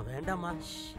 வேண்டாம்மா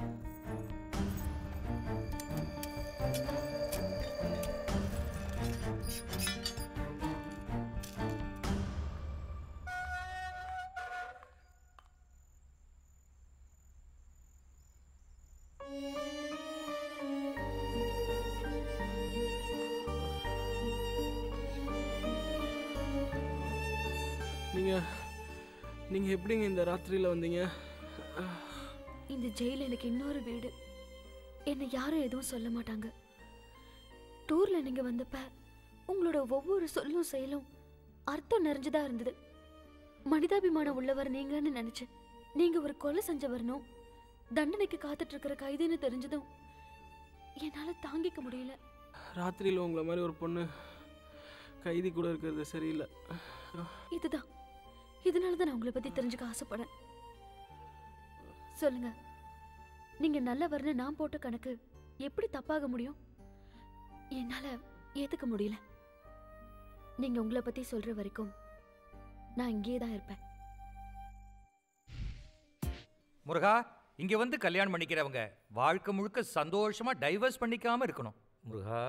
நீங்க நீங்க எப்படிங்க இந்த ராத்திரியில வந்தீங்க இந்த ஜெயில் எனக்கு இன்னொரு வீடு என்னை யாரும் எதுவும் சொல்ல மாட்டாங்க டூர்ல நீங்க வந்தப்ப உங்களோட ஒவ்வொரு சொல்லும் செயலும் அர்த்தம் நிறைஞ்சதா இருந்தது மனிதாபிமானம் உள்ளவர் நீங்கன்னு நினைச்சேன் நீங்க ஒரு கொலை செஞ்சவரனும் தண்டனைக்கு காத்துட்டு இருக்கிற கைதின்னு தெரிஞ்சதும் என்னால தாங்கிக்க முடியல ராத்திரியில உங்களை மாதிரி ஒரு பொண்ணு கைதி கூட இருக்கிறது சரியில்லை இதுதான் இதனால தான் நான் உங்களை பத்தி தெரிஞ்சுக்க ஆசைப்படேன் சொல்லுங்க நீங்க நல்லவர்னு நான் போட்ட கணக்கு எப்படி தப்பாக முடியும் என்னால ஏத்துக்க முடியல நீங்க உங்களை பத்தி சொல்ற வரைக்கும் நான் இங்கேயே தான் இருப்பேன் முருகா இங்க வந்து கல்யாணம் பண்ணிக்கிறவங்க வாழ்க்கை முழுக்க சந்தோஷமா டைவர்ஸ் பண்ணிக்காம இருக்கணும் முருகா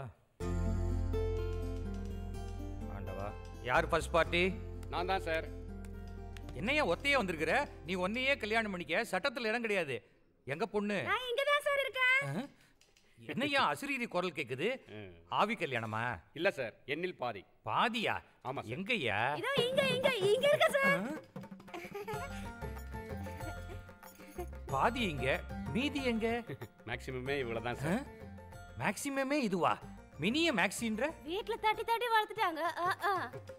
ஆண்டவா யார் ஃபர்ஸ்ட் பார்ட்டி நான் தான் சார் என்னையா ஒத்தையே வந்திருக்கிற நீ ஒன்னையே கல்யாணம் பண்ணிக்க சட்டத்துல இடம் கிடையாது எங்க பொண்ணு நான் இங்க தான் சார் இருக்கேன் ஆ? என்னய்யா அசிரீதி குரல் கேக்குது ஆவி கல்யாணமா இல்ல சார் என்னில் பாதி பாதியா ஆமா சார். எங்கய்யா இதோ இங்க இங்க இங்க இருக்க சார் பாதி எங்க மீதி எங்க மேக்ஸிமமே இவ்வளவுதான் சார் மேக்சிமமே இதுவா மினிய மேக்சின்ற வீட்ல தட்டி தட்டி வளர்த்துட்டாங்க ஆ, ஆ.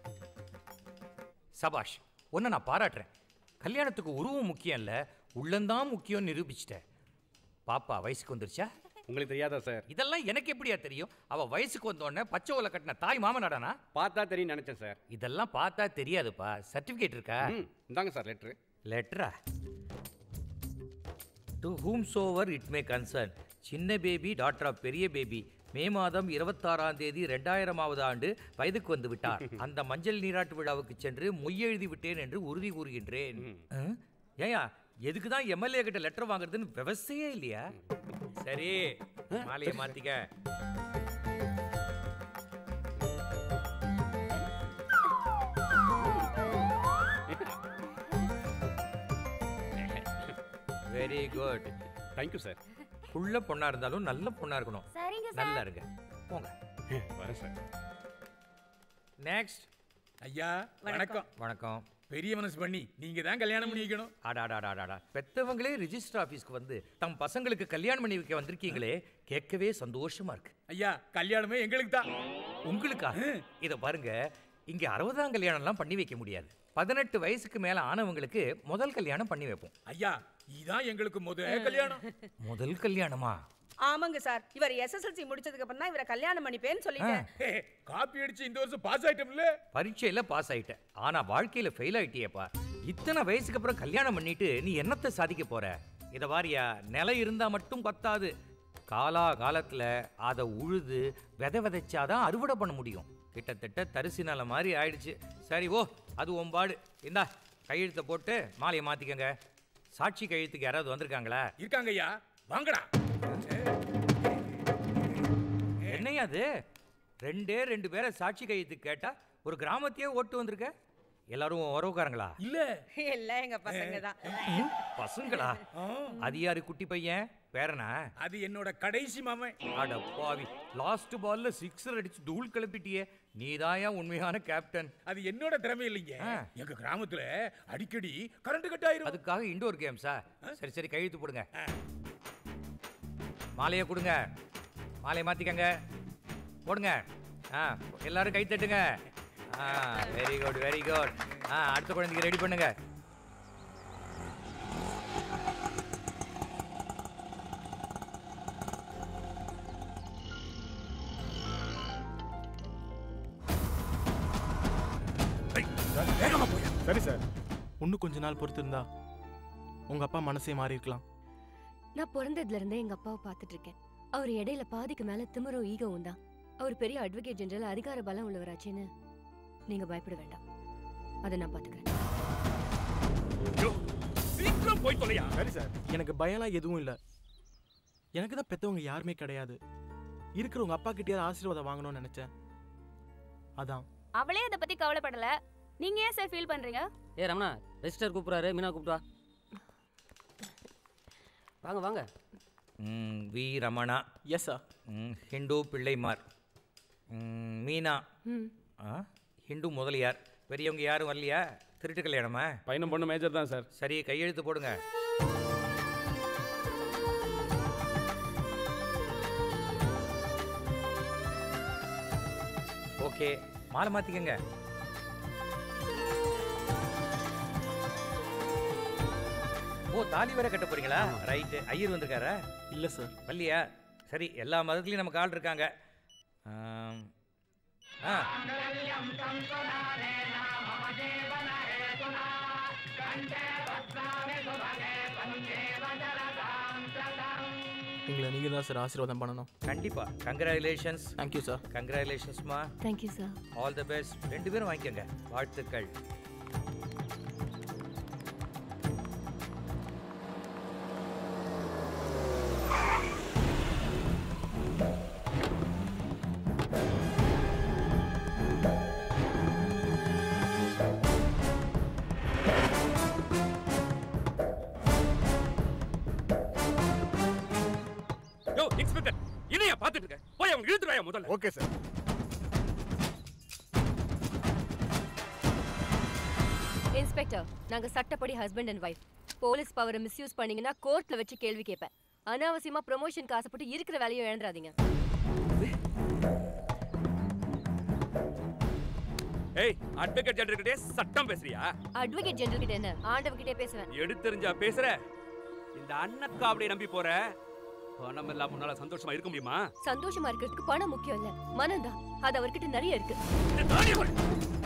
சபாஷ் உன்னை நான் பாராட்டுறேன் கல்யாணத்துக்கு உருவம் முக்கியம் இல்ல உள்ளந்தான் முக்கியம் நிரூபிச்சிட்ட பாப்பா வயசுக்கு வந்துருச்சா உங்களுக்கு தெரியாதா சார் இதெல்லாம் எனக்கு எப்படியா தெரியும் அவ வயசுக்கு வந்த உடனே பச்சை ஓலை கட்டின தாய் மாமனாடானா பார்த்தா தெரியும் நினைச்சேன் சார் இதெல்லாம் பார்த்தா தெரியாதுப்பா சர்டிபிகேட் இருக்கா ம் இந்தாங்க சார் லெட்ரு லெட்டரா to whom soever it may concern சின்ன பேபி டாக்டர் ஆஃப் பெரிய பேபி மே மாதம் இருபத்தாறாம் தேதி ரெண்டாயிரமாவது ஆண்டு வயதுக்கு வந்து விட்டார் அந்த மஞ்சள் நீராட்டு விழாவுக்கு சென்று மொய்யெழுதி விட்டேன் என்று உறுதி கூறுகின்றேன் ஆ? ஏயா எதுக்கு தான் எம்எல்ஏ கிட்ட லெட்டர் வாங்குறதுன்னு விவசாயே இல்லையா சரி மாலையை மாத்திக்க வெரி குட் தேங்க்யூ சார் உள்ள பொண்ணா இருந்தாலும் நல்ல பொண்ணா இருக்கணும் சரிங்க சார். நல்லா இருங்க போங்க வரேன் சார் நெக்ஸ்ட் ஐயா வணக்கம் வணக்கம் பெரிய மனசு பண்ணி நீங்க தான் கல்யாணம் பண்ணி வைக்கணும் அடாடாடாடாடா பெத்தவங்களே ரிஜிஸ்டர் ஆபீஸ்க்கு வந்து தம் பசங்களுக்கு கல்யாணம் பண்ணி வைக்க வந்திருக்கீங்களே கேட்கவே சந்தோஷமா இருக்கு ஐயா கல்யாணமே எங்களுக்கு தான் உங்களுக்கா இத பாருங்க இங்க அறுபதாம் கல்யாணம்லாம் பண்ணி வைக்க முடியாது பதினெட்டு வயசுக்கு மேல ஆனவங்களுக்கு முதல் கல்யாணம் பண்ணி வைப்போம் ஐயா இதான் எங்களுக்கு முதல் கல்யாணம் முதல் கல்யாணமா ஆமாங்க சார் இவர் எஸ்எஸ்எல்சி முடிச்சதுக்கு அப்புறம் தான் இவரை கல்யாணம் பண்ணிப்பேன்னு சொல்லிட்டேன் ஹே, காப்பி அடிச்சு இந்த வருஷம் பாஸ் ஆயிட்டோம்ல பரீட்சையில பாஸ் ஆயிட்ட ஆனா வாழ்க்கையில ஃபெயில் ஆயிட்டியேப்பா இத்தனை வயசுக்கு அப்புறம் கல்யாணம் பண்ணிட்டு நீ என்னத்தை சாதிக்க போற இத வாரியா நிலம் இருந்தா மட்டும் பத்தாது காலா காலத்துல அதை உழுது விதை விதைச்சாதான் அறுவடை பண்ண முடியும் கிட்டத்தட்ட தரிசு நிலம் மாதிரி ஆயிடுச்சு சரி ஓ அது ஒம்பாடு இந்தா கையெழுத்தை போட்டு மாலையை மாத்திக்கங்க சாட்சி கையெழுத்துக்கு யாராவது வந்திருக்காங்களா இருக்காங்க ஐயா வாங்கடா என்னையா அது ரெண்டே ரெண்டு பேரை சாட்சி கையெழுத்துக்கு கேட்டா ஒரு கிராமத்தையே ஓட்டு வந்திருக்க எல்லாரும் உறவுக்காரங்களா இல்ல எல்லாம் எங்க பசங்க தான் பசங்களா அது யாரு குட்டி பையன் பேரனா அது என்னோட கடைசி மாமன் அட பாவி லாஸ்ட் பால்ல சிக்ஸர் அடிச்சு தூள் கிளப்பிட்டியே நீதாயா உண்மையான கேப்டன் அது என்னோட திறமை இல்லைங்க எங்க கிராமத்துல அடிக்கடி கரண்ட் கட் ஆயிரும் அதுக்காக இண்டோர் கேம்ஸா சரி சரி கையெழுத்து போடுங்க மாலையை கொடுங்க மாலையை மாத்திக்கங்க போடுங்க ஆ எல்லாரும் கை தட்டுங்க ஆ வெரி குட் வெரி குட் ஆ அடுத்த குழந்தைக்கு ரெடி பண்ணுங்க சரி சார் இன்னும் கொஞ்ச நாள் பொறுத்து இருந்தா உங்க அப்பா மனசே மாறி இருக்கலாம் நான் பிறந்ததுல இருந்தே எங்க அப்பாவை பார்த்துட்டு இருக்கேன் அவர் இடையில பாதிக்கு மேல திமிரும் ஈகவும் தான் அவர் பெரிய அட்வொகேட் ஜெனரல் அதிகார பலம் உள்ளவராச்சேன்னு நீங்க பயப்பட வேண்டாம் அதை நான் பாத்துக்கிறேன் சீக்கிரம் போய் தொலையா சரி சார் எனக்கு பயம்லாம் எதுவும் இல்லை எனக்கு தான் பெத்தவங்க யாருமே கிடையாது இருக்கிறவங்க அப்பா கிட்டே ஆசீர்வாதம் வாங்கணும்னு நினைச்சேன் அதான் அவளே அதை பத்தி கவலைப்படல நீங்க ஏன் சார் ஃபீல் பண்றீங்க ஏ ரமணா ரெஜிஸ்டர் கூப்பிட்றாரு மீனா கூப்பிட்டு வா வாங்க வாங்க ம், வி ரமணா எஸ் சார் ம், ஹிந்து பிள்ளைமார் ம், மீனா ம் ஆ ஹிந்து முதலியார் பெரியவங்க யாரும் வரலையா திருட்டு கல்யாணமா பையனும் பொண்ணு மேஜர் தான் சார் சரி கையெழுத்து போடுங்க ஓகே மாலை மாத்திக்கங்க ஓ தாலி வேற கட்ட போறீங்களா ரைட்டு ஐயர் வந்திருக்காரா இல்லை சார் வரலையா சரி எல்லா மதத்துலயும் நமக்கு ஆள் இருக்காங்க ஆம். ஆ எங்களை நீங்கள் தான் சார் ஆசீர்வாதம் பண்ணணும் கண்டிப்பா கங்க்ராச்சுலேஷன்ஸ் தேங்க்யூ சார் கங்க்ராச்சுலேஷன்ஸ்மா thank you sir all the best ரெண்டு பேரும் வாங்கிக்கோங்க வாழ்த்துக்கள் யோ இன்ஸ்பெக்டர் இனியா பாத்துட்டு இருக்க போய் அவங்க இழுத்துட்டு வாயா முதல்ல ஓகே சார் இன்ஸ்பெக்டர் நாங்க சட்டப்படி ஹஸ்பண்ட் அண்ட் ஒய்ஃப் போலீஸ் பவரை மிஸ்யூஸ் பண்ணீங்கன்னா கோர்ட்ல வச்சு கேள்வி கேட்பேன் அனாவசியமா ப்ரொமோஷனுக்கு ஆசைப்பட்டு இருக்கிற வேலையும் இழந்துடாதீங்க ஏய் அட்வொகேட் ஜெனரல் கிட்டே சட்டம் பேசுறியா அட்வொகேட் ஜெனரல் கிட்ட என்ன ஆண்டவன் கிட்டே பேசுவேன் எடுத்தெரிஞ்சா பேசுற இந்த அண்ணக்காவடியை நம்பி போற பணம் இல்லாம முன்னால சந்தோஷமா இருக்க முடியுமா சந்தோஷமா இருக்கிறதுக்கு பணம் முக்கியம் இல்ல மனம்தான் அது அவர்கிட்ட நிறைய இருக்கு இந்த தாடியை கொடு.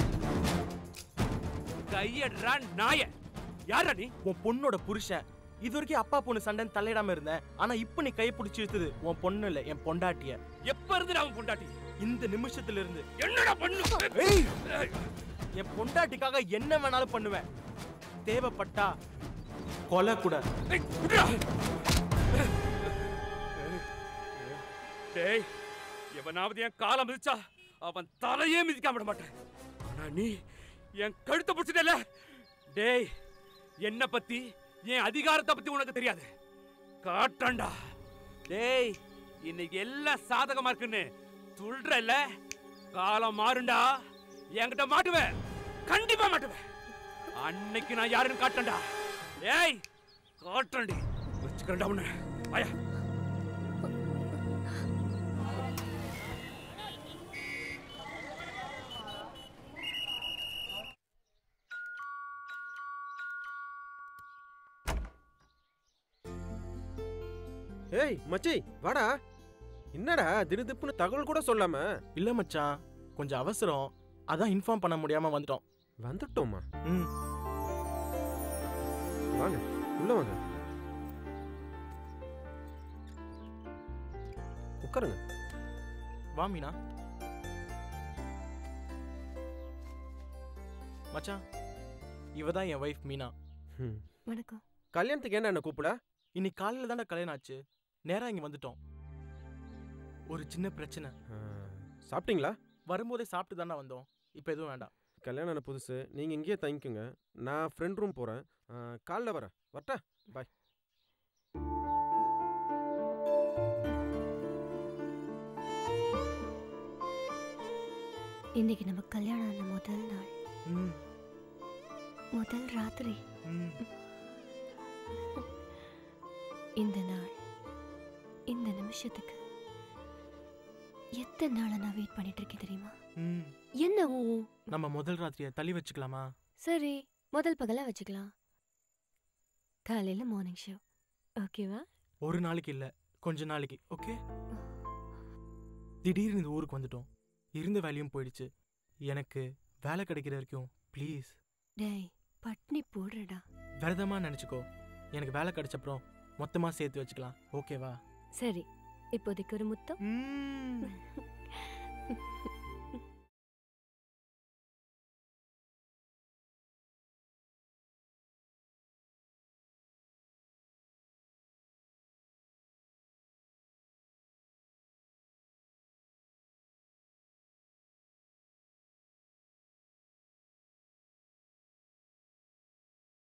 கையடுறா நாய யாரா நீ உன் பொண்ணோட புருஷன் இது வரைக்கும் அப்பா பொண்ணு சண்டைன்னு தலையிடாம இருந்தேன் ஆனா இப்போ நீ கையை பிடிச்சி இழுத்தது உன் பொண்ணு இல்லை என் பொண்டாட்டிய எப்ப இருந்து அவன் பொண்டாட்டி இந்த நிமிஷத்துல இருந்து என்னடா பண்ணு ஏய்! என் பொண்டாட்டிக்காக என்ன வேணாலும் பண்ணுவேன் தேவைப்பட்டா கொலை கூட ஏய், விட்றா. டேய் எவனாவது என் காலை மிதிச்சா அவன் தலையே மிதிக்காம விட மாட்டேன் ஆனா நீ என் கழுத்தை பிடிச்சிட்டல டேய் என்ன பத்தி என் அதிகாரத்தை பத்தி உனக்கு தெரியாது காட்டண்டா டேய் இன்னைக்கு எல்லாம் சாதகமா இருக்குன்னு சொல்றல காலம் மாறுண்டா என்கிட்ட மாட்டுவேன் கண்டிப்பா மாட்டுவேன் அன்னைக்கு நான் யாருன்னு காட்டண்டா ஏய் காட்டண்டி வச்சுக்கிறேன்டா உன்னை வாயா ஏய் மச்சி வாடா என்னடா திடுதிப்புன்னு தகவல் கூட சொல்லாம இல்ல மச்சான் கொஞ்சம் அவசரம் அதான் இன்ஃபார்ம் பண்ண முடியாம வந்துட்டோம் வந்துட்டோமா ம் வாங்க உள்ள வாங்க உட்காருங்க வா மீனா மச்சான் இவ தான் என் ஒய்ஃப் மீனா ம். வணக்கம் கல்யாணத்துக்கு என்ன என்ன கூப்பிட இன்னைக்கு காலையில தானே கல்யாணம் ஆச்சு நேரா இங்க வந்துட்டோம் ஒரு சின்ன பிரச்சனை ஆ, சாப்பிட்டீங்களா வரும்போதே சாப்பிட்டு தானே வந்தோம் இப்போ எதுவும் வேண்டாம் கல்யாணம் ஆன புதுசு நீங்கள் இங்கேயே தங்கிக்கோங்க நான் ஃப்ரெண்ட் ரூம் போகிறேன் காலைல வரேன் வரட்டா பாய் இன்னைக்கு நம்ம கல்யாணம் ஆன முதல் நாள் ம், முதல் ராத்திரி ம். இந்த நாள் இந்த நிமிஷத்துக்கு எத்தனை நாளா நான் வெயிட் பண்ணிட்டு இருக்கேன் தெரியுமா ம். என்ன ஊ நம்ம முதல் ராத்திரியை தள்ளி வச்சுக்கலாமா சரி முதல் பகலா வச்சுக்கலாம் காலையில மார்னிங் ஷோ ஓகேவா ஒரு நாளைக்கு இல்ல கொஞ்ச நாளைக்கு ஓகே திடீர்னு இந்த ஊருக்கு வந்துட்டோம் இருந்த வேலையும் போயிடுச்சு எனக்கு வேலை கிடைக்கிற வரைக்கும் ப்ளீஸ் டேய் பட்னி போடுறடா விரதமா நினைச்சுக்கோ எனக்கு வேலை கிடைச்சப்புறம் மொத்தமா சேர்த்து வச்சுக்கலாம் ஓகேவா சரி இப்போதைக்கு ஒரு முத்தம் ம்.